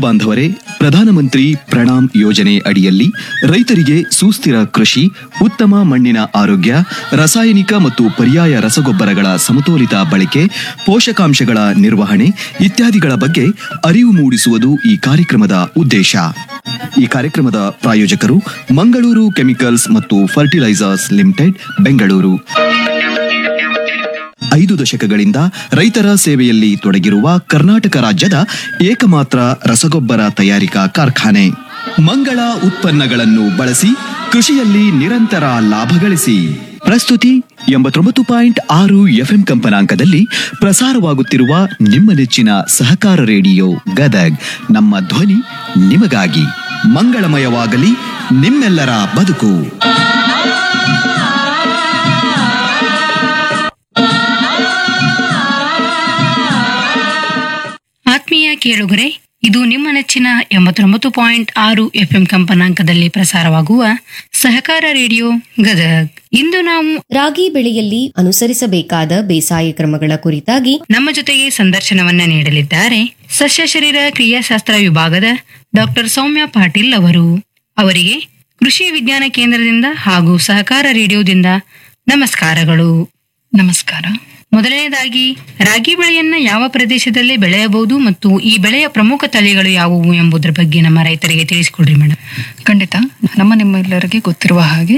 ಬಾಂಧವರೇ ಪ್ರಧಾನಮಂತ್ರಿ ಪ್ರಣಾಮ್ ಯೋಜನೆ ಅಡಿಯಲ್ಲಿ ರೈತರಿಗೆ ಸುಸ್ಥಿರ ಕೃಷಿ ಉತ್ತಮ ಮಣ್ಣಿನ ಆರೋಗ್ಯ ರಾಸಾಯನಿಕ ಮತ್ತು ಪರ್ಯಾಯ ರಸಗೊಬ್ಬರಗಳ ಸಮತೋಲಿತ ಬಳಕೆ ಪೋಷಕಾಂಶಗಳ ನಿರ್ವಹಣೆ ಇತ್ಯಾದಿಗಳ ಬಗ್ಗೆ ಅರಿವು ಮೂಡಿಸುವುದು ಈ ಕಾರ್ಯಕ್ರಮದ ಉದ್ದೇಶ ಈ ಕಾರ್ಯಕ್ರಮದ ಪ್ರಾಯೋಜಕರು ಮಂಗಳೂರು ಕೆಮಿಕಲ್ಸ್ ಮತ್ತು ಫರ್ಟಿಲೈಸರ್ಸ್ ಲಿಮಿಟೆಡ್ ಬೆಂಗಳೂರು ಐದು ದಶಕಗಳಿಂದ ರೈತರ ಸೇವೆಯಲ್ಲಿ ತೊಡಗಿರುವ ಕರ್ನಾಟಕ ರಾಜ್ಯದ ಏಕಮಾತ್ರ ರಸಗೊಬ್ಬರ ತಯಾರಿಕಾ ಕಾರ್ಖಾನೆ ಮಂಗಳ ಉತ್ಪನ್ನಗಳನ್ನು ಬಳಸಿ ಕೃಷಿಯಲ್ಲಿ ನಿರಂತರ ಲಾಭ ಗಳಿಸಿ ಪ್ರಸ್ತುತಿ ಎಂಬತ್ತೊಂಬತ್ತು ಪಾಯಿಂಟ್ ಆರು ಎಫ್ಎಂ ಕಂಪನಾಂಕದಲ್ಲಿ ಪ್ರಸಾರವಾಗುತ್ತಿರುವ ನಿಮ್ಮ ನೆಚ್ಚಿನ ಸಹಕಾರ ರೇಡಿಯೋ ಗದಗ್ ನಮ್ಮ ಧ್ವನಿ ನಿಮಗಾಗಿ ಮಂಗಳಮಯವಾಗಲಿ ನಿಮ್ಮೆಲ್ಲರ ಬದುಕು ಆತ್ಮೀಯ ಕೇಳುಗರೆ ಇದು ನಿಮ್ಮ ನೆಚ್ಚಿನ ಎಂಬತ್ತೊಂಬತ್ತು ಪಾಯಿಂಟ್ ಆರು ಎಫ್ಎಂ ಕಂಪನಾಂಕದಲ್ಲಿ ಪ್ರಸಾರವಾಗುವ ಸಹಕಾರ ರೇಡಿಯೋ ಗದಗ್ ಇಂದು ನಾವು ರಾಗಿ ಬೆಳೆಯಲ್ಲಿ ಅನುಸರಿಸಬೇಕಾದ ಬೇಸಾಯ ಕ್ರಮಗಳ ಕುರಿತಾಗಿ ನಮ್ಮ ಜೊತೆಗೆ ಸಂದರ್ಶನವನ್ನ ನೀಡಲಿದ್ದಾರೆ ಸಸ್ಯ ಶರೀರ ಕ್ರಿಯಾಶಾಸ್ತ್ರ ವಿಭಾಗದ ಡಾಕ್ಟರ್ ಸೌಮ್ಯ ಪಾಟೀಲ್ ಅವರು ಅವರಿಗೆ ಕೃಷಿ ವಿಜ್ಞಾನ ಕೇಂದ್ರದಿಂದ ಹಾಗೂ ಸಹಕಾರ ರೇಡಿಯೋದಿಂದ ನಮಸ್ಕಾರಗಳು ನಮಸ್ಕಾರ ಮೊದಲನೇದಾಗಿ ರಾಗಿ ಬೆಳೆಯನ್ನ ಯಾವ ಪ್ರದೇಶದಲ್ಲಿ ಬೆಳೆಯಬಹುದು ಮತ್ತು ಈ ಬೆಳೆಯ ಪ್ರಮುಖ ತಳಿಗಳು ಯಾವುವು ಎಂಬುದರ ಬಗ್ಗೆ ನಮ್ಮ ರೈತರಿಗೆ ತಿಳಿಸಿಕೊಡ್ರಿ ಮೇಡಮ್ ಖಂಡಿತ ನಮ್ಮ ನಿಮ್ಮೆಲ್ಲರಿಗೆ ಗೊತ್ತಿರುವ ಹಾಗೆ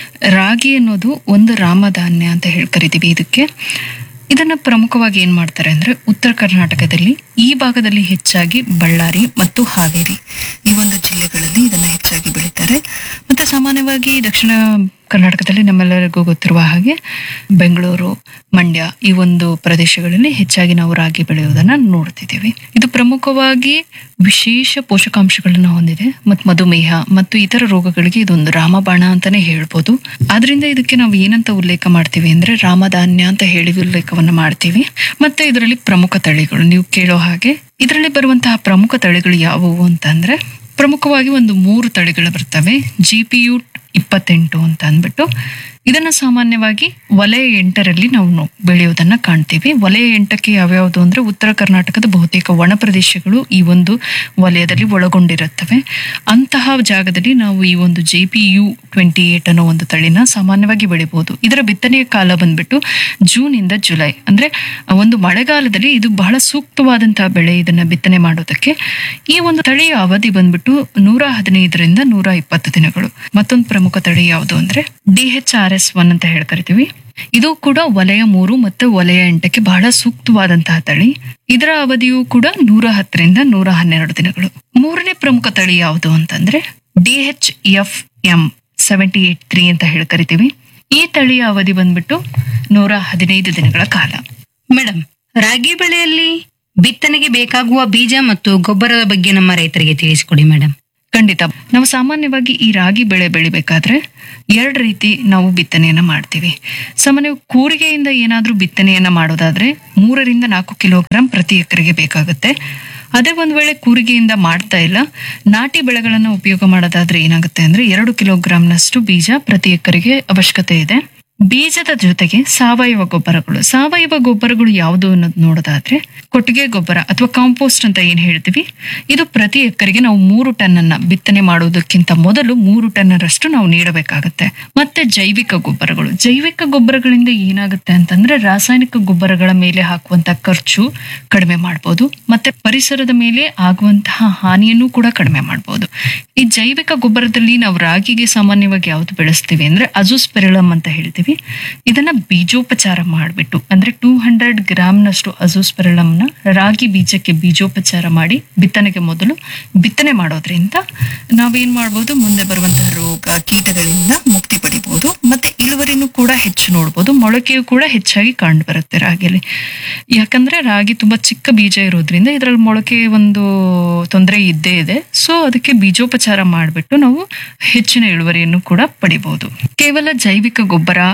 ರಾಗಿ ಅನ್ನೋದು ಒಂದು ರಾಮಧಾನ್ಯ ಅಂತ ಹೇಳಿ ಕರಿತೀವಿ ಇದಕ್ಕೆ ಇದನ್ನ ಪ್ರಮುಖವಾಗಿ ಏನ್ ಮಾಡ್ತಾರೆ ಅಂದ್ರೆ ಉತ್ತರ ಕರ್ನಾಟಕದಲ್ಲಿ ಈ ಭಾಗದಲ್ಲಿ ಹೆಚ್ಚಾಗಿ ಬಳ್ಳಾರಿ ಮತ್ತು ಹಾವೇರಿ ಈ ಒಂದು ಜಿಲ್ಲೆಗಳಲ್ಲಿ ಇದನ್ನ ಹೆಚ್ಚಾಗಿ ಬೆಳೀತಾರೆ ಮತ್ತೆ ಸಾಮಾನ್ಯವಾಗಿ ದಕ್ಷಿಣ ಕರ್ನಾಟಕದಲ್ಲಿ ನಮ್ಮೆಲ್ಲರಿಗೂ ಗೊತ್ತಿರುವ ಹಾಗೆ ಬೆಂಗಳೂರು ಮಂಡ್ಯ ಈ ಒಂದು ಪ್ರದೇಶಗಳಲ್ಲಿ ಹೆಚ್ಚಾಗಿ ನಾವು ರಾಗಿ ಬೆಳೆಯುವುದನ್ನ ನೋಡ್ತಿದ್ದೀವಿ ಇದು ಪ್ರಮುಖವಾಗಿ ವಿಶೇಷ ಪೋಷಕಾಂಶಗಳನ್ನು ಹೊಂದಿದೆ ಮತ್ತು ಮಧುಮೇಹ ಮತ್ತು ಇತರ ರೋಗಗಳಿಗೆ ಇದೊಂದು ರಾಮಬಾಣ ಅಂತಾನೆ ಹೇಳ್ಬೋದು ಆದ್ರಿಂದ ಇದಕ್ಕೆ ನಾವು ಏನಂತ ಉಲ್ಲೇಖ ಮಾಡ್ತೀವಿ ಅಂದ್ರೆ ರಾಮಧಾನ್ಯ ಅಂತ ಹೇಳಿ ಉಲ್ಲೇಖವನ್ನ ಮಾಡ್ತೀವಿ ಮತ್ತೆ ಇದರಲ್ಲಿ ಪ್ರಮುಖ ತಳಿಗಳು ನೀವು ಕೇಳೋ ಹಾಗೆ ಇದರಲ್ಲಿ ಬರುವಂತಹ ಪ್ರಮುಖ ತಳಿಗಳು ಯಾವುವು ಅಂತಂದ್ರೆ ಪ್ರಮುಖವಾಗಿ ಒಂದು ಮೂರು ತಳಿಗಳು ಬರ್ತವೆ ಜಿ ಪಿ ಯು ಇಪ್ಪತ್ತೆಂಟು ಅಂತ ಅಂದ್ಬಿಟ್ಟು ಇದನ್ನ ಸಾಮಾನ್ಯವಾಗಿ ವಲಯ ಎಂಟರಲ್ಲಿ ನಾವು ನೋ- ಬೆಳೆಯೋದನ್ನ ಕಾಣ್ತೀವಿ ವಲಯ ಎಂಟಕ್ಕೆ ಯಾವ್ಯಾವುದು ಅಂದ್ರೆ ಉತ್ತರ ಕರ್ನಾಟಕದ ಬಹುತೇಕ ಒಣ ಪ್ರದೇಶಗಳು ಈ ಒಂದು ವಲಯದಲ್ಲಿ ಒಳಗೊಂಡಿರುತ್ತವೆ ಅಂತಹ ಜಾಗದಲ್ಲಿ ನಾವು ಈ ಒಂದು J P U twenty eight ಅನ್ನೋ ಒಂದು ತಳಿನ ಸಾಮಾನ್ಯವಾಗಿ ಬೆಳಿಬಹುದು ಇದರ ಬಿತ್ತನೆಯ ಕಾಲ ಬಂದ್ಬಿಟ್ಟು ಜೂನ್ ಇಂದ ಜುಲೈ ಅಂದ್ರೆ ಒಂದು ಮಳೆಗಾಲದಲ್ಲಿ ಇದು ಬಹಳ ಸೂಕ್ತವಾದಂತಹ ಬೆಳೆ ಇದನ್ನ ಬಿತ್ತನೆ ಮಾಡೋದಕ್ಕೆ ಈ ಒಂದು ತಳಿಯ ಅವಧಿ ಬಂದ್ಬಿಟ್ಟು ನೂರ ಹದಿನೈದರಿಂದ ನೂರ ಇಪ್ಪತ್ತು ದಿನಗಳು ಮತ್ತೊಂದು ಪ್ರಮುಖ ತಳಿ ಯಾವುದು ಅಂದ್ರೆ D H R S one ಅಂತ ಹೇಳಿ ಕರಿತೀವಿ ಇದು ಕೂಡ ವಲಯ ಮೂರು ಮತ್ತು ವಲಯ ಎಂಟಕ್ಕೆ ಬಹಳ ಸೂಕ್ತವಾದಂತಹ ತಳಿ ಇದರ ಅವಧಿಯು ಕೂಡ ನೂರ ಹತ್ತರಿಂದ ನೂರ ಹನ್ನೆರಡು ದಿನಗಳು ಮೂರನೇ ಪ್ರಮುಖ ತಳಿ ಯಾವುದು ಅಂತಂದ್ರೆ D H F M seventy eight three ಅಂತ ಹೇಳಿ ಕರಿತೀವಿ ಈ ತಳಿಯ ಅವಧಿ ಬಂದ್ಬಿಟ್ಟು ನೂರ ಹದಿನೈದು ದಿನಗಳ ಕಾಲ ಮೇಡಮ್ ರಾಗಿ ಬೆಳೆಯಲ್ಲಿ ಬಿತ್ತನೆಗೆ ಬೇಕಾಗುವ ಬೀಜ ಮತ್ತು ಗೊಬ್ಬರದ ಬಗ್ಗೆ ನಮ್ಮ ರೈತರಿಗೆ ತಿಳಿಸಿಕೊಡಿ ಮೇಡಮ್ ಖಂಡಿತ ನಾವು ಸಾಮಾನ್ಯವಾಗಿ ಈ ರಾಗಿ ಬೆಳೆ ಬೆಳಿಬೇಕಾದ್ರೆ ಎರಡು ರೀತಿ ನಾವು ಬಿತ್ತನೆಯನ್ನ ಮಾಡ್ತೀವಿ ಸಾಮಾನ್ಯ ಕೂರಿಗೆಯಿಂದ ಏನಾದ್ರೂ ಬಿತ್ತನೆಯನ್ನ ಮಾಡೋದಾದ್ರೆ ಮೂರರಿಂದ ನಾಲ್ಕು ಕಿಲೋಗ್ರಾಂ ಪ್ರತಿ ಎಕರೆಗೆ ಬೇಕಾಗುತ್ತೆ ಅದೇ ಒಂದ್ ವೇಳೆ ಕೂರಿಗೆಯಿಂದ ಮಾಡ್ತಾ ಇಲ್ಲ ನಾಟಿ ಬೆಳೆಗಳನ್ನ ಉಪಯೋಗ ಮಾಡೋದಾದ್ರೆ ಏನಾಗುತ್ತೆ ಅಂದ್ರೆ ಎರಡು ಕಿಲೋಗ್ರಾಂನಷ್ಟು ಬೀಜ ಪ್ರತಿ ಎಕರೆಗೆ ಅವಶ್ಯಕತೆ ಇದೆ ಬೀಜದ ಜೊತೆಗೆ ಸಾವಯವ ಗೊಬ್ಬರಗಳು ಸಾವಯವ ಗೊಬ್ಬರಗಳು ಯಾವುದು ಅನ್ನೋದು ನೋಡೋದಾದ್ರೆ ಕೊಟ್ಟಿಗೆ ಗೊಬ್ಬರ ಅಥವಾ ಕಾಂಪೋಸ್ಟ್ ಅಂತ ಏನ್ ಹೇಳ್ತೀವಿ ಇದು ಪ್ರತಿ ಎಕರೆಗೆ ನಾವು ಮೂರು ಟನ್ ಅನ್ನ ಬಿತ್ತನೆ ಮಾಡೋದಕ್ಕಿಂತ ಮೊದಲು ಮೂರು ಟನ್ನರಷ್ಟು ನಾವು ನೀಡಬೇಕಾಗತ್ತೆ ಮತ್ತೆ ಜೈವಿಕ ಗೊಬ್ಬರಗಳು ಜೈವಿಕ ಗೊಬ್ಬರಗಳಿಂದ ಏನಾಗುತ್ತೆ ಅಂತಂದ್ರೆ ರಾಸಾಯನಿಕ ಗೊಬ್ಬರಗಳ ಮೇಲೆ ಹಾಕುವಂತ ಖರ್ಚು ಕಡಿಮೆ ಮಾಡ್ಬೋದು ಮತ್ತೆ ಪರಿಸರದ ಮೇಲೆ ಆಗುವಂತಹ ಹಾನಿಯನ್ನು ಕೂಡ ಕಡಿಮೆ ಮಾಡ್ಬೋದು ಈ ಜೈವಿಕ ಗೊಬ್ಬರದಲ್ಲಿ ನಾವು ರಾಗಿಗೆ ಸಾಮಾನ್ಯವಾಗಿ ಯಾವ್ದು ಬೆಳೆಸ್ತೀವಿ ಅಂದ್ರೆ ಅಜೋಸ್ಪೆರಿಲಮ್ ಅಂತ ಹೇಳ್ತೀವಿ ಇದನ್ನ ಬೀಜೋಪಚಾರ ಮಾಡಿಬಿಟ್ಟು ಅಂದ್ರೆ ಟೂ ಹಂಡ್ರೆಡ್ ಗ್ರಾಮ್ನಷ್ಟು ಅಜೋಸ್ಪೆರಿಲಮ್ನ ರಾಗಿ ಬೀಜಕ್ಕೆ ಬೀಜೋಪಚಾರ ಮಾಡಿ ಬಿತ್ತನೆಗೆ ಮೊದಲು ಬಿತ್ತನೆ ಮಾಡೋದ್ರಿಂದ ನಾವೇನ್ ಮಾಡ್ಬೋದು ಮುಂದೆ ಬರುವಂತಹ ರೋಗ ಕೀಟಗಳಿಂದ ಮುಕ್ತಿ ಪಡಿಬಹುದು ಮತ್ತೆ ಇಳುವರಿನೂ ಕೂಡ ಹೆಚ್ಚು ನೋಡ್ಬೋದು ಮೊಳಕೆಯು ಕೂಡ ಹೆಚ್ಚಾಗಿ ಕಂಡು ಬರುತ್ತೆ ರಾಗಿಯಲ್ಲಿ ಯಾಕಂದ್ರೆ ರಾಗಿ ತುಂಬಾ ಚಿಕ್ಕ ಬೀಜ ಇರೋದ್ರಿಂದ ಇದರಲ್ಲಿ ಮೊಳಕೆ ಒಂದು ತೊಂದರೆ ಇದ್ದೇ ಇದೆ ಸೊ ಅದಕ್ಕೆ ಬೀಜೋಪಚಾರ ಮಾಡಿಬಿಟ್ಟು ನಾವು ಹೆಚ್ಚಿನ ಇಳುವರಿಯನ್ನು ಕೂಡ ಪಡಿಬಹುದು ಕೇವಲ ಜೈವಿಕ ಗೊಬ್ಬರ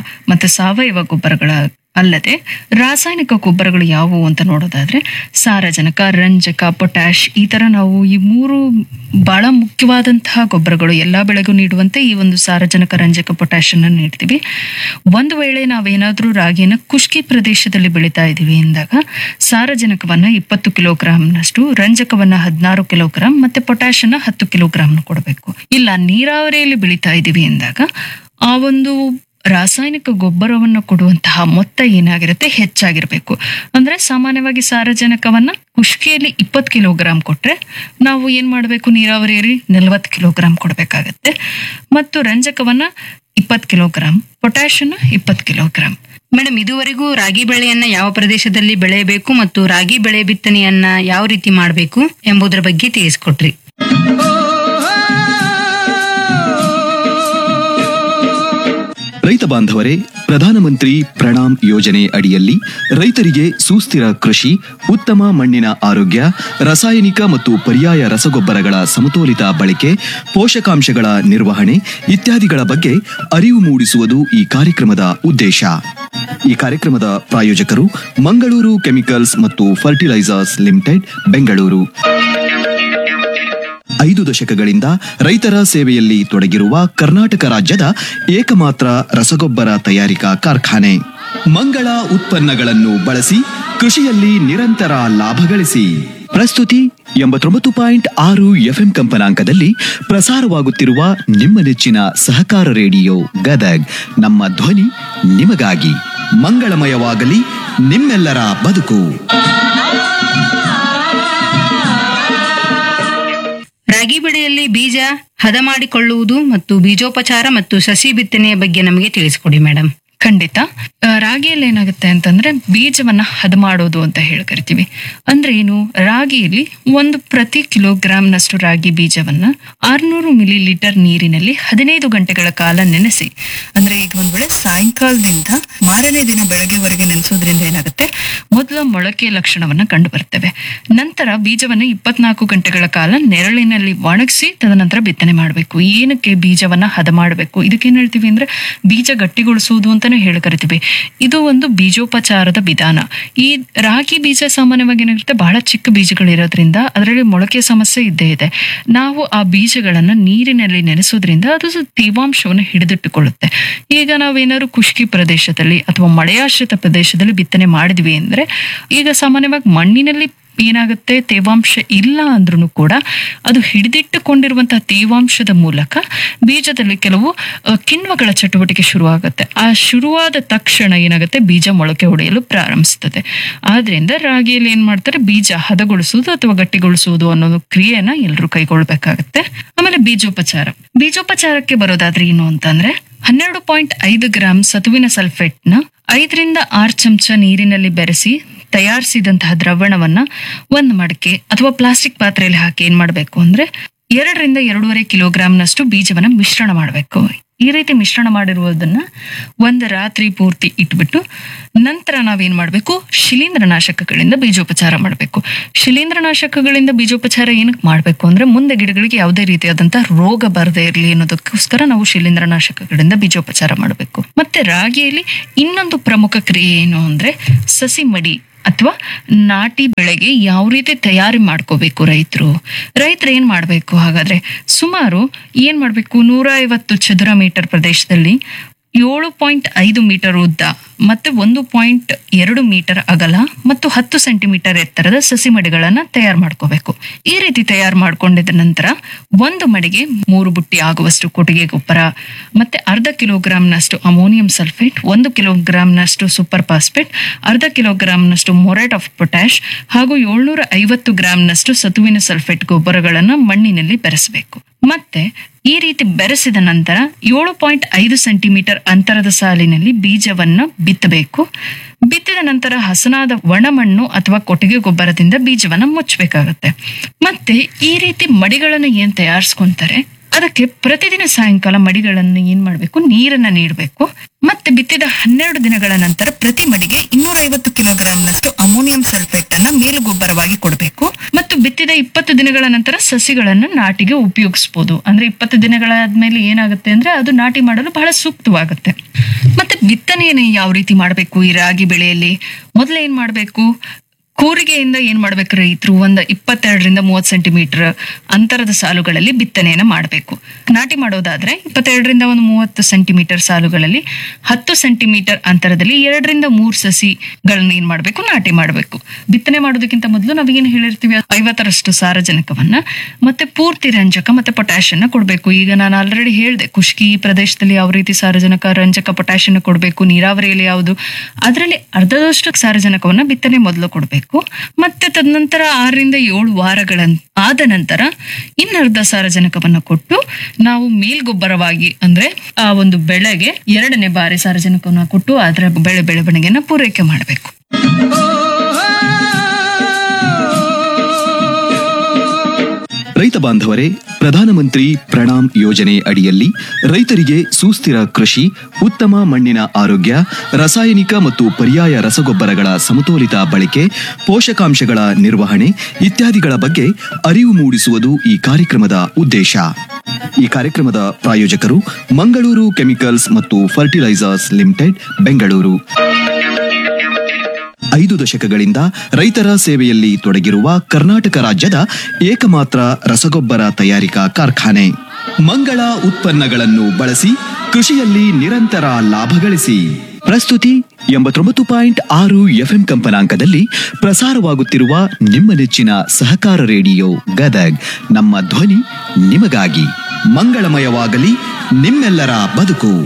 ಮತ್ತೆ ಸಾವಯವ ಗೊಬ್ಬರಗಳ ಅಲ್ಲದೆ ರಾಸಾಯನಿಕ ಗೊಬ್ಬರಗಳು ಯಾವುವು ಅಂತ ನೋಡೋದಾದ್ರೆ ಸಾರಜನಕ ರಂಜಕ ಪೊಟ್ಯಾಶ್ ಈ ತರ ನಾವು ಈ ಮೂರು ಬಹಳ ಮುಖ್ಯವಾದಂತಹ ಗೊಬ್ಬರಗಳು ಎಲ್ಲಾ ಬೆಳೆಗೂ ನೀಡುವಂತೆ ಈ ಒಂದು ಸಾರಜನಕ ರಂಜಕ ಪೊಟ್ಯಾಶ್ ಅನ್ನು ನೀಡ್ತೀವಿ ಒಂದು ವೇಳೆ ನಾವೇನಾದ್ರೂ ರಾಗಿನ ಖುಷ್ಕಿ ಪ್ರದೇಶದಲ್ಲಿ ಬೆಳೀತಾ ಇದೀವಿ ಎಂದಾಗ ಸಾರಜನಕವನ್ನ ಇಪ್ಪತ್ತು ಕಿಲೋಗ್ರಾಂನಷ್ಟು ರಂಜಕವನ್ನ ಹದಿನಾರು ಕಿಲೋಗ್ರಾಂ ಮತ್ತೆ ಪೊಟ್ಯಾಶ್ ಅನ್ನ ಹತ್ತು ಕಿಲೋಗ್ರಾಂ ಕೊಡಬೇಕು ಇಲ್ಲ ನೀರಾವರಿಯಲ್ಲಿ ಬೆಳೀತಾ ಇದೀವಿ ಎಂದಾಗ ಆ ಒಂದು ರಾಸಾಯನಿಕ ಗೊಬ್ಬರವನ್ನು ಕೊಡುವಂತಹ ಮೊತ್ತ ಏನಾಗಿರುತ್ತೆ ಹೆಚ್ಚಾಗಿರ್ಬೇಕು ಅಂದ್ರೆ ಸಾಮಾನ್ಯವಾಗಿ ಸಾರಜನಕವನ್ನ ಕುಷ್ಕಿಯಲ್ಲಿ ಇಪ್ಪತ್ತು ಕಿಲೋಗ್ರಾಂ ಕೊಟ್ರೆ ನಾವು ಏನ್ ಮಾಡಬೇಕು ನೀರಾವರಿಯಲ್ಲಿ ನಲವತ್ತು ಕಿಲೋಗ್ರಾಂ ಕೊಡಬೇಕಾಗತ್ತೆ ಮತ್ತು ರಂಜಕವನ್ನ ಇಪ್ಪತ್ತು ಕಿಲೋಗ್ರಾಂ ಪೊಟ್ಯಾಶನ್ನ ಇಪ್ಪತ್ತು ಕಿಲೋಗ್ರಾಂ ಮೇಡಮ್ ಇದುವರೆಗೂ ರಾಗಿ ಬೆಳೆಯನ್ನ ಯಾವ ಪ್ರದೇಶದಲ್ಲಿ ಬೆಳೆಯಬೇಕು ಮತ್ತು ರಾಗಿ ಬೆಳೆ ಬಿತ್ತನೆಯನ್ನ ಯಾವ ರೀತಿ ಮಾಡಬೇಕು ಎಂಬುದರ ಬಗ್ಗೆ ತಿಳಿಸ್ಕೊಟ್ರಿ ರೈತ ಬಾಂಧವರೇ ಪ್ರಧಾನಮಂತ್ರಿ ಪ್ರಣಾಮ್ ಯೋಜನೆ ಅಡಿಯಲ್ಲಿ ರೈತರಿಗೆ ಸುಸ್ಥಿರ ಕೃಷಿ ಉತ್ತಮ ಮಣ್ಣಿನ ಆರೋಗ್ಯ ರಾಸಾಯನಿಕ ಮತ್ತು ಪರ್ಯಾಯ ರಸಗೊಬ್ಬರಗಳ ಸಮತೋಲಿತ ಬಳಕೆ ಪೋಷಕಾಂಶಗಳ ನಿರ್ವಹಣೆ ಇತ್ಯಾದಿಗಳ ಬಗ್ಗೆ ಅರಿವು ಮೂಡಿಸುವುದು ಈ ಕಾರ್ಯಕ್ರಮದ ಉದ್ದೇಶ ಈ ಕಾರ್ಯಕ್ರಮದ ಪ್ರಾಯೋಜಕರು ಮಂಗಳೂರು ಕೆಮಿಕಲ್ಸ್ ಮತ್ತು ಫರ್ಟಿಲೈಸರ್ಸ್ ಲಿಮಿಟೆಡ್ ಬೆಂಗಳೂರು ಐದು ದಶಕಗಳಿಂದ ರೈತರ ಸೇವೆಯಲ್ಲಿ ತೊಡಗಿರುವ ಕರ್ನಾಟಕ ರಾಜ್ಯದ ಏಕಮಾತ್ರ ರಸಗೊಬ್ಬರ ತಯಾರಿಕಾ ಕಾರ್ಖಾನೆ ಮಂಗಳ ಉತ್ಪನ್ನಗಳನ್ನು ಬಳಸಿ ಕೃಷಿಯಲ್ಲಿ ನಿರಂತರ ಲಾಭ ಗಳಿಸಿ ಪ್ರಸ್ತುತಿ ಎಂಬತ್ತೊಂಬತ್ತು ಪಾಯಿಂಟ್ ಆರು ಎಫ್ಎಂ ಕಂಪನಾಂಕದಲ್ಲಿ ಪ್ರಸಾರವಾಗುತ್ತಿರುವ ನಿಮ್ಮ ನೆಚ್ಚಿನ ಸಹಕಾರ ರೇಡಿಯೋ ಗದಗ್ ನಮ್ಮ ಧ್ವನಿ ನಿಮಗಾಗಿ ಮಂಗಳಮಯವಾಗಲಿ ನಿಮ್ಮೆಲ್ಲರ ಬದುಕು ರಾಗಿ ಬೆಳೆಯಲ್ಲಿ ಬೀಜ ಹದ ಮಾಡಿಕೊಳ್ಳುವುದು ಮತ್ತು ಬೀಜೋಪಚಾರ ಮತ್ತು ಸಸಿ ಬಿತ್ತನೆಯ ಬಗ್ಗೆ ನಮಗೆ ತಿಳಿಸ್ಕೊಡಿ ಮೇಡಮ್ ಖಂಡಿತ ಆ, ರಾಗಿಯಲ್ಲಿ ಏನಾಗುತ್ತೆ ಅಂತಂದ್ರೆ ಬೀಜವನ್ನ ಹದ ಮಾಡೋದು ಅಂತ ಹೇಳಿ ಕರಿತೀವಿ ಅಂದ್ರೆ ಏನು ರಾಗಿಯಲ್ಲಿ ಒಂದು ಪ್ರತಿ ಕಿಲೋಗ್ರಾಂನಷ್ಟು ರಾಗಿ ಬೀಜವನ್ನ ಆರ್ನೂರು ಮಿಲಿ ಲೀಟರ್ ನೀರಿನಲ್ಲಿ ಹದಿನೈದು ಗಂಟೆಗಳ ಕಾಲ ನೆನೆಸಿ ಅಂದ್ರೆ ಈಗ ಒಂದ್ ವೇಳೆ ಸಾಯಂಕಾಲದಿಂದ ಮಾರನೇ ದಿನ ಬೆಳಗ್ಗೆವರೆಗೆ ನೆನೆಸೋದ್ರಿಂದ ಏನಾಗುತ್ತೆ ಮೊದಲ ಮೊಳಕೆ ಲಕ್ಷಣವನ್ನ ಕಂಡು ಬರ್ತೇವೆ ನಂತರ ಬೀಜವನ್ನ ಇಪ್ಪತ್ನಾಲ್ಕು ಗಂಟೆಗಳ ಕಾಲ ನೆರಳಿನಲ್ಲಿ ಒಣಗಿಸಿ ತದನಂತರ ಬಿತ್ತನೆ ಮಾಡಬೇಕು ಏನಕ್ಕೆ ಬೀಜವನ್ನ ಹದ ಮಾಡಬೇಕು ಇದಕ್ಕೇನ್ ಹೇಳ್ತೀವಿ ಅಂದ್ರೆ ಬೀಜ ಗಟ್ಟಿಗೊಳಿಸುವುದು ಅಂತಾನೆ ಹೇಳಿ ಕರಿತೀವಿ ಇದು ಒಂದು ಬೀಜೋಪಚಾರದ ವಿಧಾನ ಈ ರಾಗಿ ಬೀಜ ಸಾಮಾನ್ಯವಾಗಿ ಏನಾಗಿರುತ್ತೆ ಬಹಳ ಚಿಕ್ಕ ಬೀಜಗಳಿರೋದ್ರಿಂದ ಅದರಲ್ಲಿ ಮೊಳಕೆ ಸಮಸ್ಯೆ ಇದ್ದೇ ಇದೆ ನಾವು ಆ ಬೀಜಗಳನ್ನ ನೀರಿನಲ್ಲಿ ನೆನೆಸೋದ್ರಿಂದ ಅದು ಸ್ವಲ್ಪ ತೇವಾಂಶವನ್ನು ಹಿಡಿದಿಟ್ಟುಕೊಳ್ಳುತ್ತೆ ಈಗ ನಾವೇನಾದ್ರು ಖುಷ್ಕಿ ಪ್ರದೇಶದಲ್ಲಿ ಅಥವಾ ಮಳೆಯಾಶ್ರಿತ ಪ್ರದೇಶದಲ್ಲಿ ಬಿತ್ತನೆ ಮಾಡಿದ್ವಿ ಅಂದ್ರೆ ಈಗ ಸಾಮಾನ್ಯವಾಗಿ ಮಣ್ಣಿನಲ್ಲಿ ಏನಾಗುತ್ತೆ ತೇವಾಂಶ ಇಲ್ಲ ಅಂದ್ರೂ ಕೂಡ ಅದು ಹಿಡಿದಿಟ್ಟುಕೊಂಡಿರುವಂತಹ ತೇವಾಂಶದ ಮೂಲಕ ಬೀಜದಲ್ಲಿ ಕೆಲವು ಅ, ಕಿಣ್ವಗಳ ಚಟುವಟಿಕೆ ಶುರುವಾಗುತ್ತೆ ಆ ಶುರುವಾದ ತಕ್ಷಣ ಏನಾಗುತ್ತೆ ಬೀಜ ಮೊಳಕೆ ಹೊಡೆಯಲು ಪ್ರಾರಂಭಿಸ್ತದೆ ಆದ್ರಿಂದ ರಾಗಿಯಲ್ಲಿ ಏನ್ ಮಾಡ್ತಾರೆ ಬೀಜ ಹದಗೊಳಿಸುವುದು ಅಥವಾ ಗಟ್ಟಿಗೊಳಿಸುವುದು ಅನ್ನೋ ಕ್ರಿಯೆನ ಎಲ್ಲರೂ ಕೈಗೊಳ್ಬೇಕಾಗತ್ತೆ ಆಮೇಲೆ ಬೀಜೋಪಚಾರ ಬೀಜೋಪಚಾರಕ್ಕೆ ಬರೋದಾದ್ರೆ ಏನು ಅಂತಂದ್ರೆ ಹನ್ನೆರಡು ಪಾಯಿಂಟ್ ಐದು ಗ್ರಾಂ ಸತುವಿನ ಸಲ್ಫೇಟ್ನ ಐದರಿಂದ ಆರು ಚಮಚ ನೀರಿನಲ್ಲಿ ಬೆರೆಸಿ ತಯಾರಿಸಿದಂತಹ ದ್ರವಣವನ್ನ ಒಂದು ಮಡಕೆ ಅಥವಾ ಪ್ಲಾಸ್ಟಿಕ್ ಪಾತ್ರೆಯಲ್ಲಿ ಹಾಕಿ ಏನ್ ಮಾಡ್ಬೇಕು ಅಂದ್ರೆ ಎರಡರಿಂದ ಎರಡೂವರೆ ಕಿಲೋಗ್ರಾಂನಷ್ಟು ಬೀಜವನ್ನ ಮಿಶ್ರಣ ಮಾಡಬೇಕು ಈ ರೀತಿ ಮಿಶ್ರಣ ಮಾಡಿರುವುದನ್ನ ಒಂದು ರಾತ್ರಿ ಪೂರ್ತಿ ಇಟ್ಬಿಟ್ಟು ನಂತರ ನಾವೇನ್ ಮಾಡ್ಬೇಕು ಶಿಲೀಂಧ್ರನಾಶಕಗಳಿಂದ ಬೀಜೋಪಚಾರ ಮಾಡಬೇಕು ಶಿಲೀಂಧ್ರನಾಶಕಗಳಿಂದ ಬೀಜೋಪಚಾರ ಏನಕ್ಕೆ ಮಾಡಬೇಕು ಅಂದ್ರೆ ಮುಂದೆ ಗಿಡಗಳಿಗೆ ಯಾವುದೇ ರೀತಿಯಾದಂತಹ ರೋಗ ಬರದೇ ಇರಲಿ ಅನ್ನೋದಕ್ಕೋಸ್ಕರ ನಾವು ಶಿಲೀಂಧ್ರನಾಶಕಗಳಿಂದ ಬೀಜೋಪಚಾರ ಮಾಡಬೇಕು ಮತ್ತೆ ರಾಗಿಯಲ್ಲಿ ಇನ್ನೊಂದು ಪ್ರಮುಖ ಕ್ರಿಯೆ ಏನು ಅಂದ್ರೆ ಸಸಿ ಮಡಿ ಅಥವಾ ನಾಟಿ ಬೆಳೆಗೆ ಯಾವ ರೀತಿ ತಯಾರಿ ಮಾಡ್ಕೋಬೇಕು ರೈತರು ರೈತರು ಏನ್ ಮಾಡ್ಬೇಕು ಹಾಗಾದ್ರೆ ಸುಮಾರು ಏನ್ ಮಾಡ್ಬೇಕು ನೂರ ಐವತ್ತು ಚದುರ ಮೀಟರ್ ಪ್ರದೇಶದಲ್ಲಿ ಏಳು ಪಾಯಿಂಟ್ ಐದು ಮೀಟರ್ ಉದ್ದ ಮತ್ತೆ ಒಂದು ಪಾಯಿಂಟ್ ಎರಡು ಮೀಟರ್ ಅಗಲ ಮತ್ತು ಹತ್ತು ಸೆಂಟಿಮೀಟರ್ ಎತ್ತರದ ಸಸಿ ಮಡಿಗಳನ್ನ ತಯಾರು ಮಾಡ್ಕೋಬೇಕು ಈ ರೀತಿ ತಯಾರು ಮಾಡ್ಕೊಂಡಿದ ನಂತರ ಒಂದು ಮಡಿಗೆ ಮೂರು ಬುಟ್ಟಿ ಆಗುವಷ್ಟು ಕೊಟ್ಟಿಗೆ ಗೊಬ್ಬರ ಮತ್ತೆ ಅರ್ಧ ಕಿಲೋಗ್ರಾಂನಷ್ಟು ಅಮೋನಿಯಂ ಸಲ್ಫೇಟ್ ಒಂದು ಕಿಲೋಗ್ರಾಂನಷ್ಟು ಸೂಪರ್ ಫಾಸ್ಫೇಟ್ ಅರ್ಧ ಕಿಲೋಗ್ರಾಂನಷ್ಟು ಮೊರೇಟ್ ಆಫ್ ಪೊಟ್ಯಾಶ್ ಹಾಗೂ ಏಳ್ನೂರ ಐವತ್ತು ಗ್ರಾಂನಷ್ಟು ಸತುವಿನ ಸಲ್ಫೇಟ್ ಗೊಬ್ಬರಗಳನ್ನ ಮಣ್ಣಿನಲ್ಲಿ ಬೆರೆಸಬೇಕು ಮತ್ತೆ ಈ ರೀತಿ ಬೆರೆಸಿದ ನಂತರ ಏಳು ಪಾಯಿಂಟ್ ಐದು ಸೆಂಟಿಮೀಟರ್ ಅಂತರದ ಸಾಲಿನಲ್ಲಿ ಬೀಜವನ್ನ ಬಿತ್ತಬೇಕು ಬಿತ್ತಿದ ನಂತರ ಹಸನಾದ ಒಣಮಣ್ಣು ಅಥವಾ ಕೊಟ್ಟಿಗೆ ಗೊಬ್ಬರದಿಂದ ಬೀಜವನ್ನ ಮುಚ್ಚಬೇಕಾಗತ್ತೆ ಮತ್ತೆ ಈ ರೀತಿ ಮಡಿಗಳನ್ನ ಏನ್ ತಯಾರಿಸ್ಕೊಂತಾರೆ ಅದಕ್ಕೆ ಪ್ರತಿದಿನ ಸಾಯಂಕಾಲ ಮಡಿಗಳನ್ನು ಏನ್ ಮಾಡ್ಬೇಕು ನೀರನ್ನ ನೀಡಬೇಕು ಮತ್ತೆ ಬಿತ್ತಿದ ಹನ್ನೆರಡು ದಿನಗಳ ನಂತರ ಪ್ರತಿ ಮಡಿಗೆ ಇನ್ನೂರ ಐವತ್ತು ಕಿಲೋಗ್ರಾಂನಷ್ಟು ಅಮೋನಿಯಂ ಸಲ್ಫೇಟ್ ಅನ್ನ ಮೇಲು ಗೊಬ್ಬರವಾಗಿ ಕೊಡಬೇಕು ಮತ್ತು ಬಿತ್ತಿದ ಇಪ್ಪತ್ತು ದಿನಗಳ ನಂತರ ಸಸಿಗಳನ್ನು ನಾಟಿಗೆ ಉಪಯೋಗಿಸ್ಬೋದು ಅಂದ್ರೆ ಇಪ್ಪತ್ತು ದಿನಗಳಾದ್ಮೇಲೆ ಏನಾಗುತ್ತೆ ಅಂದ್ರೆ ಅದು ನಾಟಿ ಮಾಡಲು ಬಹಳ ಸೂಕ್ತವಾಗುತ್ತೆ ಮತ್ತೆ ಬಿತ್ತನೆಯನ್ನು ಯಾವ ರೀತಿ ಮಾಡಬೇಕು ಈ ರಾಗಿ ಬೆಳೆಯಲ್ಲಿ ಮೊದಲು ಏನ್ ಮಾಡಬೇಕು ಕೂರಿಗೆಯಿಂದ ಏನ್ ಮಾಡ್ಬೇಕು ರೈತರು ಒಂದು ಇಪ್ಪತ್ತೆರಡರಿಂದ ಮೂವತ್ತು ಸೆಂಟಿಮೀಟರ್ ಅಂತರದ ಸಾಲುಗಳಲ್ಲಿ ಬಿತ್ತನೆಯನ್ನ ಮಾಡಬೇಕು ನಾಟಿ ಮಾಡೋದಾದ್ರೆ ಇಪ್ಪತ್ತೆರಡರಿಂದ ಒಂದು ಮೂವತ್ತು ಸೆಂಟಿಮೀಟರ್ ಸಾಲುಗಳಲ್ಲಿ ಹತ್ತು ಸೆಂಟಿಮೀಟರ್ ಅಂತರದಲ್ಲಿ ಎರಡರಿಂದ ಮೂರು ಸಸಿಗಳನ್ನ ಏನ್ ಮಾಡಬೇಕು ನಾಟಿ ಮಾಡಬೇಕು ಬಿತ್ತನೆ ಮಾಡೋದಕ್ಕಿಂತ ಮೊದಲು ನಾವೇನು ಹೇಳಿರ್ತೀವಿ ಐವತ್ತರಷ್ಟು ಸಾರಜನಕವನ್ನ ಮತ್ತೆ ಪೂರ್ತಿ ರಂಜಕ ಮತ್ತೆ ಪೊಟ್ಯಾಶ್ ಅನ್ನ ಕೊಡಬೇಕು ಈಗ ನಾನು ಆಲ್ರೆಡಿ ಹೇಳಿದೆ ಕುಷ್ಕಿ ಪ್ರದೇಶದಲ್ಲಿ ಯಾವ ರೀತಿ ಸಾರಜನಕ ರಂಜಕ ಪೊಟ್ಯಾಶ್ ಅನ್ನ ಕೊಡಬೇಕು ನೀರಾವರಿಯಲ್ಲಿ ಯಾವುದು ಅದರಲ್ಲಿ ಅರ್ಧದಷ್ಟು ಸಾರಜನಕವನ್ನ ಬಿತ್ತನೆ ಮೊದಲು ಕೊಡಬೇಕು ಮತ್ತೆ ತದನಂತರ ಆರರಿಂದ ಏಳು ವಾರಗಳ ಆದ ನಂತರ ಇನ್ನರ್ಧ ಸಾರಜನಕವನ್ನ ಕೊಟ್ಟು ನಾವು ಮೇಲ್ಗೊಬ್ಬರವಾಗಿ ಅಂದ್ರೆ ಆ ಒಂದು ಬೆಳೆಗೆ ಎರಡನೇ ಬಾರಿ ಸಾರಜನಕವನ್ನ ಕೊಟ್ಟು ಅದರ ಬೆಳೆ ಬೆಳವಣಿಗೆನ ಪೂರೈಕೆ ಮಾಡಬೇಕು ರೈತ ಬಾಂಧವರೇ ಪ್ರಧಾನಮಂತ್ರಿ ಪ್ರಣಾಮ್ ಯೋಜನೆ ಅಡಿಯಲ್ಲಿ ರೈತರಿಗೆ ಸುಸ್ಥಿರ ಕೃಷಿ ಉತ್ತಮ ಮಣ್ಣಿನ ಆರೋಗ್ಯ ರಾಸಾಯನಿಕ ಮತ್ತು ಪರ್ಯಾಯ ರಸಗೊಬ್ಬರಗಳ ಸಮತೋಲಿತ ಬಳಕೆ ಪೋಷಕಾಂಶಗಳ ನಿರ್ವಹಣೆ ಇತ್ಯಾದಿಗಳ ಬಗ್ಗೆ ಅರಿವು ಮೂಡಿಸುವುದು ಈ ಕಾರ್ಯಕ್ರಮದ ಉದ್ದೇಶ ಈ ಕಾರ್ಯಕ್ರಮದ ಪ್ರಾಯೋಜಕರು ಮಂಗಳೂರು ಕೆಮಿಕಲ್ಸ್ ಮತ್ತು ಫರ್ಟಿಲೈಸರ್ಸ್ ಲಿಮಿಟೆಡ್ ಬೆಂಗಳೂರು ಐದು ದಶಕಗಳಿಂದ ರೈತರ ಸೇವೆಯಲ್ಲಿ ತೊಡಗಿರುವ ಕರ್ನಾಟಕ ರಾಜ್ಯದ ಏಕಮಾತ್ರ ರಸಗೊಬ್ಬರ ತಯಾರಿಕಾ ಕಾರ್ಖಾನೆ ಮಂಗಳ ಉತ್ಪನ್ನಗಳನ್ನು ಬಳಸಿ ಕೃಷಿಯಲ್ಲಿ ನಿರಂತರ ಲಾಭ ಗಳಿಸಿ ಪ್ರಸ್ತುತಿ ಎಂಬತ್ತೊಂಬತ್ತು ಪಾಯಿಂಟ್ ಆರು ಎಫ್ಎಂ ಕಂಪನಾಂಕದಲ್ಲಿ ಪ್ರಸಾರವಾಗುತ್ತಿರುವ ನಿಮ್ಮ ನೆಚ್ಚಿನ ಸಹಕಾರ ರೇಡಿಯೋ ಗದಗ್ ನಮ್ಮ ಧ್ವನಿ ನಿಮಗಾಗಿ ಮಂಗಳಮಯವಾಗಲಿ ನಿಮ್ಮೆಲ್ಲರ ಬದುಕು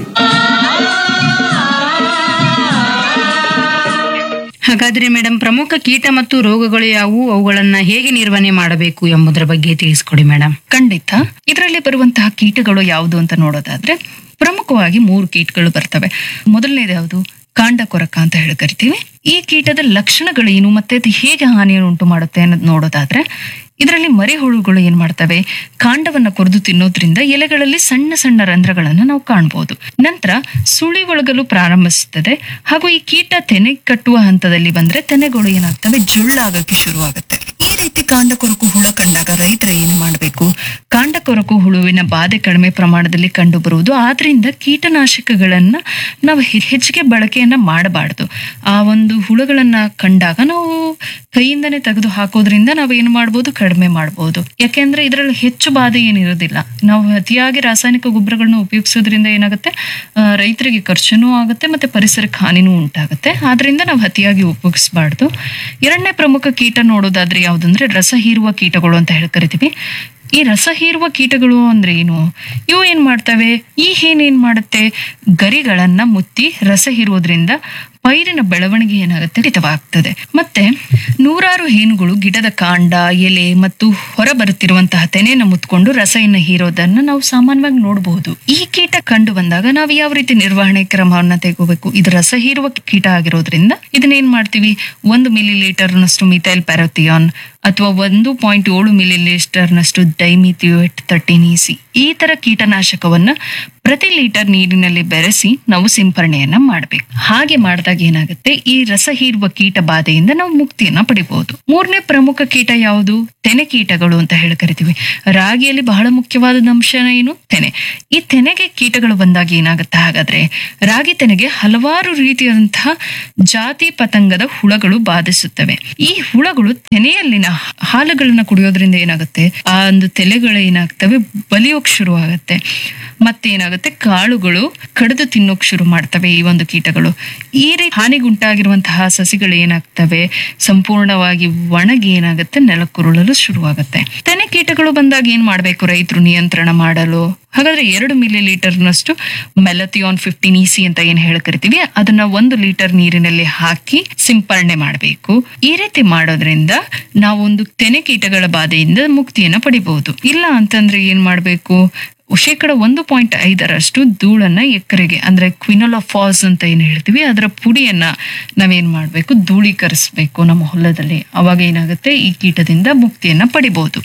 ಹಾಗಾದ್ರೆ ಮೇಡಮ್ ಪ್ರಮುಖ ಕೀಟ ಮತ್ತು ರೋಗಗಳು ಯಾವುವು ಅವುಗಳನ್ನ ಹೇಗೆ ನಿರ್ವಹಣೆ ಮಾಡಬೇಕು ಎಂಬುದರ ಬಗ್ಗೆ ತಿಳಿಸ್ಕೊಡಿ ಮೇಡಮ್ ಖಂಡಿತ ಇದರಲ್ಲಿ ಬರುವಂತಹ ಕೀಟಗಳು ಯಾವುದು ಅಂತ ನೋಡೋದಾದ್ರೆ ಪ್ರಮುಖವಾಗಿ ಮೂರು ಕೀಟಗಳು ಬರ್ತವೆ ಮೊದಲನೇದು ಯಾವುದು ಕಾಂಡ ಕೊರಕ ಅಂತ ಹೇಳಿ ಕರಿತೀವಿ ಈ ಕೀಟದ ಲಕ್ಷಣಗಳೇನು ಮತ್ತೆ ಅದು ಹೇಗೆ ಹಾನಿಯನ್ನು ಉಂಟು ಮಾಡುತ್ತೆ ಅನ್ನೋದು ನೋಡೋದಾದ್ರೆ ಇದರಲ್ಲಿ ಮರಿಹುಳುಗಳು ಏನ್ ಮಾಡ್ತವೆ ಕಾಂಡವನ್ನ ಕೊರೆದು ತಿನ್ನೋದ್ರಿಂದ ಎಲೆಗಳಲ್ಲಿ ಸಣ್ಣ ಸಣ್ಣ ರಂಧ್ರಗಳನ್ನ ನಾವು ಕಾಣಬಹುದು ನಂತರ ಸುಳಿ ಒಳಗಲು ಪ್ರಾರಂಭಿಸುತ್ತದೆ ಹಾಗೂ ಈ ಕೀಟ ತೆನೆ ಕಟ್ಟುವ ಹಂತದಲ್ಲಿ ಬಂದ್ರೆ ತೆನೆಗಳು ಏನಾಗ್ತವೆ ಜೊಳ್ಳಾಗಕ್ಕೆ ಶುರುವಾಗುತ್ತೆ ಈ ರೀತಿ ಕಾಂಡ ಕೊರಕು ಹುಳ ಕಂಡಾಗ ರೈತರು ಏನು ಮಾಡಬೇಕು ಕಾಂಡ ಕೊರಕು ಹುಳುವಿನ ಬಾಧೆ ಕಡಿಮೆ ಪ್ರಮಾಣದಲ್ಲಿ ಕಂಡು ಬರುವುದು ಆದ್ರಿಂದ ಕೀಟನಾಶಕಗಳನ್ನ ನಾವು ಹೆ- ಹೆಚ್ಚಿಗೆ ಬಳಕೆಯನ್ನ ಮಾಡಬಾರ್ದು ಆ ಒಂದು ಹುಳುಗಳನ್ನ ಕಂಡಾಗ ನಾವು ಕೈಯಿಂದನೇ ತೆಗೆದು ಹಾಕೋದ್ರಿಂದ ನಾವು ಏನು ಮಾಡ್ಬೋದು ಕಡಿಮೆ ಮಾಡ್ಬೋದು ಯಾಕೆಂದ್ರೆ ಇದರಲ್ಲಿ ಹೆಚ್ಚು ಬಾಧೆ ಏನಿರೋದಿಲ್ಲ ನಾವು ಅತಿಯಾಗಿ ರಾಸಾಯನಿಕ ಗೊಬ್ಬರಗಳನ್ನ ಉಪಯೋಗಿಸೋದ್ರಿಂದ ಏನಾಗುತ್ತೆ ಆ, ರೈತರಿಗೆ ಖರ್ಚುನೂ ಆಗುತ್ತೆ ಮತ್ತೆ ಪರಿಸರಕ್ಕೆ ಹಾನಿನೂ ಉಂಟಾಗುತ್ತೆ ಆದ್ರಿಂದ ನಾವು ಅತಿಯಾಗಿ ಉಪಯೋಗಿಸಬಾರ್ದು ಎರಡನೇ ಪ್ರಮುಖ ಕೀಟ ನೋಡೋದಾದ್ರೆ ಯಾವುದಂದ್ರೆ ರಸ ಹೀರುವ ಕೀಟಗಳು ಅಂತ ಹೇಳಿ ಕರಿತೀವಿ ಈ ರಸ ಹೀರುವ ಕೀಟಗಳು ಅಂದ್ರೆ ಏನು ಇವು ಏನ್ ಮಾಡ್ತವೆ ಈ ಹೇನ್ ಏನ್ ಮಾಡುತ್ತೆ ಗರಿಗಳನ್ನ ಮುತ್ತಿ ರಸ ಹೀರೋದ್ರಿಂದ ಪೈರಿನ ಬೆಳವಣಿಗೆ ಏನಾಗುತ್ತೆ ಹಿತವಾಗ್ತದೆ ಮತ್ತೆ ನೂರಾರು ಹೇನುಗಳು ಗಿಡದ ಕಾಂಡ ಎಲೆ ಮತ್ತು ಹೊರ ಬರುತ್ತಿರುವಂತಹ ತೆನೆಯನ್ನು ಮುತ್ಕೊಂಡು ರಸೆಯನ್ನು ಹೀರೋದನ್ನ ನಾವು ಸಾಮಾನ್ಯವಾಗಿ ನೋಡಬಹುದು ಈ ಕೀಟ ಕಂಡು ಬಂದಾಗ ನಾವು ಯಾವ ರೀತಿ ನಿರ್ವಹಣೆ ಕ್ರಮವನ್ನ ತೆಗೋಬೇಕು ಇದು ರಸ ಹೀರುವ ಕೀಟ ಆಗಿರೋದ್ರಿಂದ ಇದನ್ನೇನ್ ಮಾಡ್ತೀವಿ ಒಂದು ಮಿಲಿ ಲೀಟರ್ನಷ್ಟು ಮಿಥೈಲ್ ಪ್ಯಾರೋಥಿಯಾನ್ ಅಥವಾ ಒಂದು ಪಾಯಿಂಟ್ ಏಳು ಮಿಲಿ ಲೀಟರ್ನಷ್ಟು ಡೈಮಿಥಿಯೋಟ್ ತರ್ಟೀನ್ ಇಸಿ ಈ ತರ ಕೀಟನಾಶಕವನ್ನ ಪ್ರತಿ ಲೀಟರ್ ನೀರಿನಲ್ಲಿ ಬೆರೆಸಿ ನಾವು ಸಿಂಪರಣೆಯನ್ನ ಮಾಡಬೇಕು ಹಾಗೆ ಮಾಡಿದಾಗ ಏನಾಗುತ್ತೆ ಈ ರಸ ಹೀರುವ ಕೀಟ ಬಾಧೆಯಿಂದ ನಾವು ಮುಕ್ತಿಯನ್ನ ಪಡಿಬಹುದು ಮೂರನೇ ಪ್ರಮುಖ ಕೀಟ ಯಾವುದು ತೆನೆ ಕೀಟಗಳು ಅಂತ ಹೇಳಿ ಕರಿತೀವಿ ರಾಗಿಯಲ್ಲಿ ಬಹಳ ಮುಖ್ಯವಾದ ಅಂಶ ಏನು ತೆನೆ ಈ ತೆನೆಗೆ ಕೀಟಗಳು ಬಂದಾಗ ಏನಾಗುತ್ತೆ ಹಾಗಾದ್ರೆ ರಾಗಿ ತೆನೆಗೆ ಹಲವಾರು ರೀತಿಯಾದಂತಹ ಜಾತಿ ಪತಂಗದ ಹುಳಗಳು ಬಾಧಿಸುತ್ತವೆ ಈ ಹುಳಗಳು ತೆನೆಯಲ್ಲಿನ ಹಾಲುಗಳನ್ನ ಕುಡಿಯೋದ್ರಿಂದ ಏನಾಗುತ್ತೆ ಆ ಒಂದು ತೆಲೆಗಳು ಏನಾಗ್ತವೆ ಬಲಿಯೋಕ್ ಶುರು ಆಗತ್ತೆ ಮತ್ತೇನಾಗುತ್ತೆ ಕಾಳುಗಳು ಕಡಿದು ತಿನ್ನೋಕ್ ಶುರು ಮಾಡ್ತವೆ ಈ ಒಂದು ಕೀಟಗಳು ಈ ರೀತಿ ಹಾನಿಗುಂಟಾಗಿರುವಂತಹ ಸಸಿಗಳು ಏನಾಗ್ತವೆ ಸಂಪೂರ್ಣವಾಗಿ ಒಣಗಿ ಏನಾಗುತ್ತೆ ನೆಲಕ್ಕುರುಳಲು ಶುರುವಾಗುತ್ತೆ ತೆನೆ ಕೀಟಗಳು ಬಂದಾಗ ಏನ್ ಮಾಡ್ಬೇಕು ರೈತರು ನಿಯಂತ್ರಣ ಮಾಡಲು ಹಾಗಾದ್ರೆ ಎರಡು ಮಿಲಿ ಲೀಟರ್ನಷ್ಟು ಮೆಲಥಿಯಾನ್ ಫಿಫ್ಟೀನ್ ಇಸಿ ಅಂತ ಏನ್ ಹೇಳಿ ಕರಿತೀವಿ ಅದನ್ನ ಒಂದು ಲೀಟರ್ ನೀರಿನಲ್ಲಿ ಹಾಕಿ ಸಿಂಪರಣೆ ಮಾಡಬೇಕು ಈ ರೀತಿ ಮಾಡೋದ್ರಿಂದ ನಾವೊಂದು ತೆನೆ ಕೀಟಗಳ ಬಾಧೆಯಿಂದ ಮುಕ್ತಿಯನ್ನ ಪಡಿಬಹುದು ಇಲ್ಲ ಅಂತಂದ್ರೆ ಏನ್ ಮಾಡ್ಬೇಕು ಶೇಕಡ ಒಂದು ಪಾಯಿಂಟ್ ಐದರಷ್ಟು ಧೂಳನ್ನ ಎಕರೆಗೆ ಅಂದ್ರೆ ಕ್ವಿನೋಲಫಾಸ್ ಅಂತ ಏನ್ ಹೇಳ್ತೀವಿ ಅದರ ಪುಡಿಯನ್ನ ನಾವೇನ್ ಮಾಡ್ಬೇಕು ಧೂಳೀಕರಿಸ್ಬೇಕು ನಮ್ಮ ಹೊಲದಲ್ಲಿ ಅವಾಗ ಏನಾಗುತ್ತೆ ಈ ಕೀಟದಿಂದ ಮುಕ್ತಿಯನ್ನ ಪಡಿಬಹುದು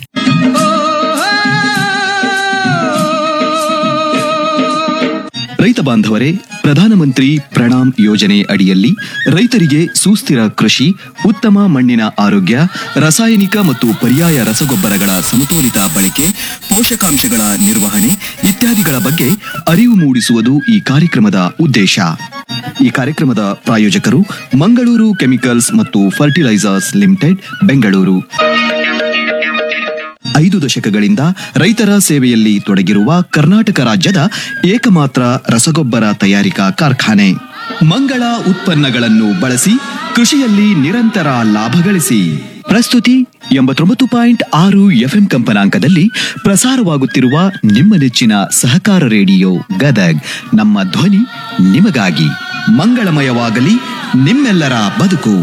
ರೈತ ಬಾಂಧವರೇ ಪ್ರಧಾನಮಂತ್ರಿ ಪ್ರಣಾಮ್ ಯೋಜನೆ ಅಡಿಯಲ್ಲಿ ರೈತರಿಗೆ ಸುಸ್ಥಿರ ಕೃಷಿ ಉತ್ತಮ ಮಣ್ಣಿನ ಆರೋಗ್ಯ ರಾಸಾಯನಿಕ ಮತ್ತು ಪರ್ಯಾಯ ರಸಗೊಬ್ಬರಗಳ ಸಮತೋಲಿತ ಬಳಕೆ ಪೋಷಕಾಂಶಗಳ ನಿರ್ವಹಣೆ ಇತ್ಯಾದಿಗಳ ಬಗ್ಗೆ ಅರಿವು ಮೂಡಿಸುವುದು ಈ ಕಾರ್ಯಕ್ರಮದ ಉದ್ದೇಶ ಈ ಕಾರ್ಯಕ್ರಮದ ಪ್ರಾಯೋಜಕರು ಮಂಗಳೂರು ಕೆಮಿಕಲ್ಸ್ ಮತ್ತು ಫರ್ಟಿಲೈಸರ್ಸ್ ಲಿಮಿಟೆಡ್ ಬೆಂಗಳೂರು ಐದು ದಶಕಗಳಿಂದ ರೈತರ ಸೇವೆಯಲ್ಲಿ ತೊಡಗಿರುವ ಕರ್ನಾಟಕ ರಾಜ್ಯದ ಏಕಮಾತ್ರ ರಸಗೊಬ್ಬರ ತಯಾರಿಕಾ ಕಾರ್ಖಾನೆ ಮಂಗಳ ಉತ್ಪನ್ನಗಳನ್ನು ಬಳಸಿ ಕೃಷಿಯಲ್ಲಿ ನಿರಂತರ ಲಾಭ ಗಳಿಸಿ ಪ್ರಸ್ತುತಿ ಎಂಬತ್ತೊಂಬತ್ತು ಪಾಯಿಂಟ್ ಆರು ಎಫ್ಎಂ ಕಂಪನಾಂಕದಲ್ಲಿ ಪ್ರಸಾರವಾಗುತ್ತಿರುವ ನಿಮ್ಮ ನೆಚ್ಚಿನ ಸಹಕಾರ ರೇಡಿಯೋ ಗದಗ್ ನಮ್ಮ ಧ್ವನಿ ನಿಮಗಾಗಿ ಮಂಗಳಮಯವಾಗಲಿ ನಿಮ್ಮೆಲ್ಲರ ಬದುಕು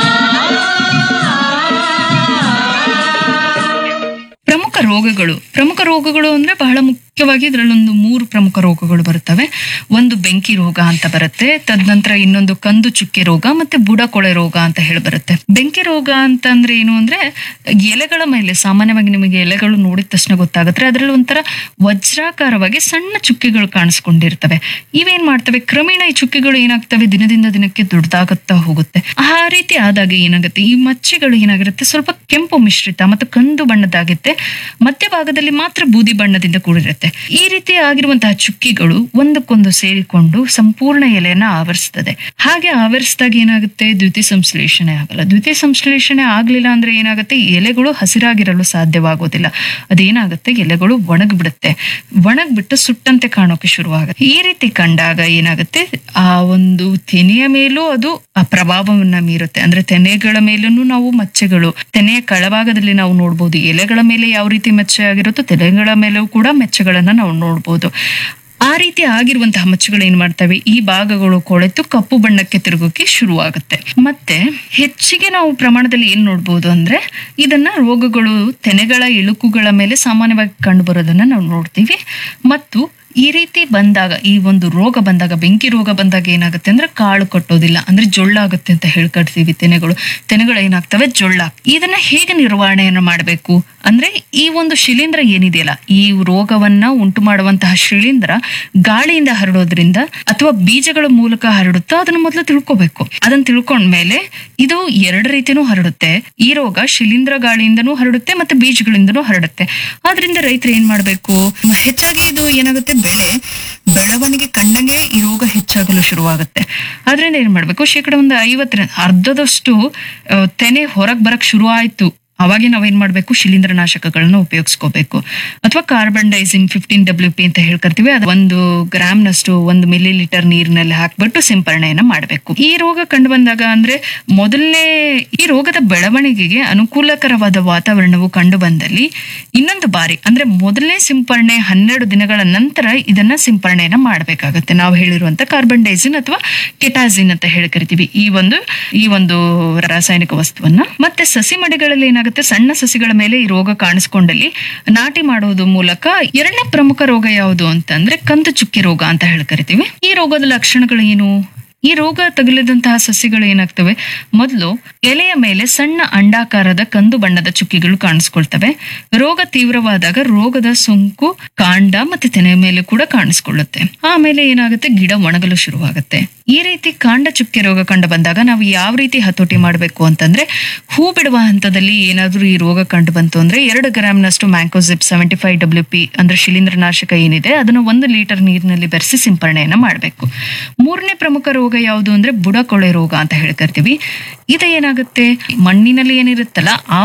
ಪ್ರಮುಖ ರೋಗಗಳು ಪ್ರಮುಖ ರೋಗಗಳು ಅಂದ್ರೆ ಬಹಳ ಮುಖ್ಯವಾಗಿ ಇದರಲ್ಲೊಂದು ಮೂರು ಪ್ರಮುಖ ರೋಗಗಳು ಬರುತ್ತವೆ ಒಂದು ಬೆಂಕಿ ರೋಗ ಅಂತ ಬರುತ್ತೆ ತದನಂತರ ಇನ್ನೊಂದು ಕಂದು ಚುಕ್ಕೆ ರೋಗ ಮತ್ತೆ ಬುಡಕೊಳೆ ರೋಗ ಅಂತ ಹೇಳಿ ಬರುತ್ತೆ ಬೆಂಕಿ ರೋಗ ಅಂತ ಅಂದ್ರೆ ಏನು ಅಂದ್ರೆ ಎಲೆಗಳ ಮೇಲೆ ಸಾಮಾನ್ಯವಾಗಿ ನಿಮಗೆ ಎಲೆಗಳು ನೋಡಿದ ತಕ್ಷಣ ಗೊತ್ತಾಗುತ್ತೆ ಅದರಲ್ಲಿ ಒಂಥರ ವಜ್ರಾಕಾರವಾಗಿ ಸಣ್ಣ ಚುಕ್ಕೆಗಳು ಕಾಣಿಸ್ಕೊಂಡಿರ್ತವೆ ಇವೇನ್ ಮಾಡ್ತವೆ ಕ್ರಮೇಣ ಈ ಚುಕ್ಕೆಗಳು ಏನಾಗ್ತವೆ ದಿನದಿಂದ ದಿನಕ್ಕೆ ದೊಡ್ಡದಾಗುತ್ತಾ ಹೋಗುತ್ತೆ ಆ ರೀತಿ ಆದಾಗ ಏನಾಗುತ್ತೆ ಈ ಮಚ್ಚೆಗಳು ಏನಾಗಿರುತ್ತೆ ಸ್ವಲ್ಪ ಕೆಂಪು ಮಿಶ್ರಿತ ಮತ್ತು ಕಂದು ಬಣ್ಣದಾಗುತ್ತೆ ಮಧ್ಯಭಾಗದಲ್ಲಿ ಮಾತ್ರ ಬೂದಿ ಬಣ್ಣದಿಂದ ಕೂಡಿರುತ್ತೆ ಈ ರೀತಿ ಆಗಿರುವಂತಹ ಚುಕ್ಕಿಗಳು ಒಂದಕ್ಕೊಂದು ಸೇರಿಕೊಂಡು ಸಂಪೂರ್ಣ ಎಲೆಯನ್ನ ಆವರಿಸ್ತದೆ ಹಾಗೆ ಆವರಿಸಿದಾಗ ಏನಾಗುತ್ತೆ ದ್ವಿತೀಯ ಸಂಶ್ಲೇಷಣೆ ಆಗಲ್ಲ ದ್ವಿತೀಯ ಸಂಶ್ಲೇಷಣೆ ಆಗ್ಲಿಲ್ಲ ಅಂದ್ರೆ ಏನಾಗುತ್ತೆ ಎಲೆಗಳು ಹಸಿರಾಗಿರಲು ಸಾಧ್ಯವಾಗೋದಿಲ್ಲ ಅದೇನಾಗುತ್ತೆ ಎಲೆಗಳು ಒಣಗ್ಬಿಡುತ್ತೆ ಒಣಗ್ಬಿಟ್ಟು ಸುಟ್ಟಂತೆ ಕಾಣೋಕೆ ಶುರುವಾಗುತ್ತೆ ಈ ರೀತಿ ಕಂಡಾಗ ಏನಾಗುತ್ತೆ ಆ ಒಂದು ತೆನೆಯ ಮೇಲೂ ಅದು ಆ ಪ್ರಭಾವವನ್ನ ಮೀರುತ್ತೆ ಅಂದ್ರೆ ತೆನೆಗಳ ಮೇಲೂ ನಾವು ಮಚ್ಚೆಗಳು ತೆನೆಯ ಕೆಳಭಾಗದಲ್ಲಿ ನಾವು ನೋಡ್ಬೋದು ಎಲೆಗಳ ಮೇಲೆ ಯಾವ ರೀತಿ ಮಚ್ಚೆ ಆಗಿರುತ್ತೋ ತೆನೆಗಳ ಮೇಲೂ ಕೂಡ ಮೆಚ್ಚೆಗಳನ್ನ ನಾವು ನೋಡ್ಬೋದು ಆ ರೀತಿ ಆಗಿರುವಂತಹ ಮಚ್ಚೆಗಳು ಏನ್ ಮಾಡ್ತವೆ ಈ ಭಾಗಗಳು ಕೊಳೆತು ಕಪ್ಪು ಬಣ್ಣಕ್ಕೆ ತಿರುಗೋಕೆ ಶುರುವಾಗುತ್ತೆ ಮತ್ತೆ ಹೆಚ್ಚಿಗೆ ನಾವು ಪ್ರಮಾಣದಲ್ಲಿ ಏನ್ ನೋಡ್ಬೋದು ಅಂದ್ರೆ ಇದನ್ನ ರೋಗಗಳು ತೆನೆಗಳ ಇಳುಕುಗಳ ಮೇಲೆ ಸಾಮಾನ್ಯವಾಗಿ ಕಂಡು ಬರೋದನ್ನ ನಾವು ನೋಡ್ತೀವಿ ಮತ್ತು ಈ ರೀತಿ ಬಂದಾಗ ಈ ಒಂದು ರೋಗ ಬಂದಾಗ ಬೆಂಕಿ ರೋಗ ಬಂದಾಗ ಏನಾಗುತ್ತೆ ಅಂದ್ರೆ ಕಾಳು ಕಟ್ಟೋದಿಲ್ಲ ಅಂದ್ರೆ ಜೊಳ್ಳಾಗುತ್ತೆ ಅಂತ ಹೇಳ್ಕೊಳ್ತೀವಿ ತೆನೆಗಳು ತೆನೆಗಳು ಏನಾಗ್ತವೆ ಜೊಳ್ಳ ಇದನ್ನ ಹೇಗೆ ನಿರ್ವಹಣೆಯನ್ನು ಮಾಡಬೇಕು ಅಂದ್ರೆ ಈ ಒಂದು ಶಿಲೀಂಧ್ರ ಏನಿದೆಯಲ್ಲ ಈ ರೋಗವನ್ನ ಉಂಟು ಮಾಡುವಂತಹ ಶಿಲೀಂಧ್ರ ಗಾಳಿಯಿಂದ ಹರಡೋದ್ರಿಂದ ಅಥವಾ ಬೀಜಗಳ ಮೂಲಕ ಹರಡುತ್ತಾ ಅದನ್ನ ಮೊದಲು ತಿಳ್ಕೊಬೇಕು ಅದನ್ನ ತಿಳ್ಕೊಂಡ್ಮೇಲೆ ಇದು ಎರಡು ರೀತಿನೂ ಹರಡುತ್ತೆ ಈ ರೋಗ ಶಿಲೀಂಧ್ರ ಗಾಳಿಯಿಂದನೂ ಹರಡುತ್ತೆ ಮತ್ತೆ ಬೀಜಗಳಿಂದನೂ ಹರಡುತ್ತೆ ಆದ್ರಿಂದ ರೈತರು ಏನ್ ಮಾಡ್ಬೇಕು ಹೆಚ್ಚಾಗಿ ಇದು ಏನಾಗುತ್ತೆ ಬೆಳೆ ಬೆಳವಣಿಗೆ ಕಂಡಂಗೆ ಈ ರೋಗ ಹೆಚ್ಚಾಗಲು ಶುರುವಾಗುತ್ತೆ ಆದ್ರಿಂದ ಏನ್ ಮಾಡ್ಬೇಕು ಶೇಕಡ ಒಂದು ಐವತ್ತರ ಅರ್ಧದಷ್ಟು ಆ, ತೆನೆ ಹೊರಗ್ ಬರಕ್ ಶುರು ಆಯ್ತು ಅವಾಗೆ ನಾವೇನ್ ಮಾಡ್ಬೇಕು ಶಿಲೀಂಧ್ರನಾಶಕಗಳನ್ನ ಉಪಯೋಗಿಸ್ಕೋಬೇಕು ಅಥವಾ carbendazim fifteen W P ಅಂತ ಹೇಳ್ಕರ್ತೀವಿ ಅದು ಒಂದು ಗ್ರಾಮ್ನಷ್ಟು ಒಂದು ಮಿಲಿ ಲೀಟರ್ ನೀರಿನಲ್ಲಿ ಹಾಕ್ಬಿಟ್ಟು ಸಿಂಪರಣೆಯನ್ನ ಮಾಡಬೇಕು ಈ ರೋಗ ಕಂಡು ಬಂದಾಗ ಅಂದ್ರೆ ಮೊದಲನೇ ಈ ರೋಗದ ಬೆಳವಣಿಗೆಗೆ ಅನುಕೂಲಕರವಾದ ವಾತಾವರಣವು ಕಂಡು ಬಂದಲ್ಲಿ ಇನ್ನೊಂದು ಬಾರಿ ಅಂದ್ರೆ ಮೊದಲನೇ ಸಿಂಪರಣೆ ಹನ್ನೆರಡು ದಿನಗಳ ನಂತರ ಇದನ್ನ ಸಿಂಪರಣೆಯನ್ನ ಮಾಡಬೇಕಾಗುತ್ತೆ ನಾವು ಹೇಳಿರುವಂತ ಕಾರ್ಬನ್ ಡೈಸಿನ್ ಅಥವಾ ಕೆಟಾಸಿನ್ ಅಂತ ಹೇಳಿ ಕರಿತೀವಿ ಈ ಒಂದು ಈ ಒಂದು ರಾಸಾಯನಿಕ ವಸ್ತುವನ್ನ ಮತ್ತೆ ಸಸಿ ಮಡಿಗಳಲ್ಲಿ ಏನಾಗುತ್ತೆ ಸಣ್ಣ ಸಸಿಗಳ ಮೇಲೆ ಈ ರೋಗ ಕಾಣಿಸ್ಕೊಂಡಲ್ಲಿ ನಾಟಿ ಮಾಡುವುದು ಮೂಲಕ ಎರಡನೇ ಪ್ರಮುಖ ರೋಗ ಯಾವುದು ಅಂತಂದ್ರೆ ಕಂದು ಚುಕ್ಕಿ ರೋಗ ಅಂತ ಹೇಳಿ ಕರಿತೀವಿ ಈ ರೋಗದ ಲಕ್ಷಣಗಳು ಏನು ಈ ರೋಗ ತಗುಲಿದಂತಹ ಸಸಿಗಳು ಏನಾಗ್ತವೆ ಮೊದಲು ಎಲೆಯ ಮೇಲೆ ಸಣ್ಣ ಅಂಡಾಕಾರದ ಕಂದು ಬಣ್ಣದ ಚುಕ್ಕಿಗಳು ಕಾಣಿಸ್ಕೊಳ್ತವೆ ರೋಗ ತೀವ್ರವಾದಾಗ ರೋಗದ ಸೋಂಕು ಕಾಂಡ ಮತ್ತೆ ತೆನೆಯ ಮೇಲೆ ಕೂಡ ಕಾಣಿಸ್ಕೊಳ್ಳುತ್ತೆ ಆಮೇಲೆ ಏನಾಗುತ್ತೆ ಗಿಡ ಒಣಗಲು ಶುರುವಾಗುತ್ತೆ ಈ ರೀತಿ ಕಾಂಡ ಚುಕ್ಕೆ ರೋಗ ಕಂಡು ಬಂದಾಗ ನಾವು ಯಾವ ರೀತಿ ಹತೋಟಿ ಮಾಡಬೇಕು ಅಂತಂದ್ರೆ ಹೂ ಬಿಡುವ ಹಂತದಲ್ಲಿ ಏನಾದ್ರೂ ಈ ರೋಗ ಕಂಡು ಬಂತು ಅಂದ್ರೆ ಎರಡು ಗ್ರಾಮ್ನಷ್ಟು mancozeb seventy five W P ಅಂದ್ರೆ ಶಿಲೀಂಧ್ರನಾಶಕ ಏನಿದೆ ಅದನ್ನ ಒಂದು ಲೀಟರ್ ನೀರಿನಲ್ಲಿ ಬೆರೆಸಿ ಸಿಂಪರಣೆಯನ್ನ ಮಾಡಬೇಕು ಮೂರನೇ ಪ್ರಮುಖ ರೋಗ ಯಾವುದು ಅಂದ್ರೆ ಬುಡಕೊಳೆ ರೋಗ ಅಂತ ಹೇಳ್ಕರ್ತೀವಿ ಇದು ಏನಾಗುತ್ತೆ ಮಣ್ಣಿನಲ್ಲಿ ಏನಿರುತ್ತಲ್ಲ ಆ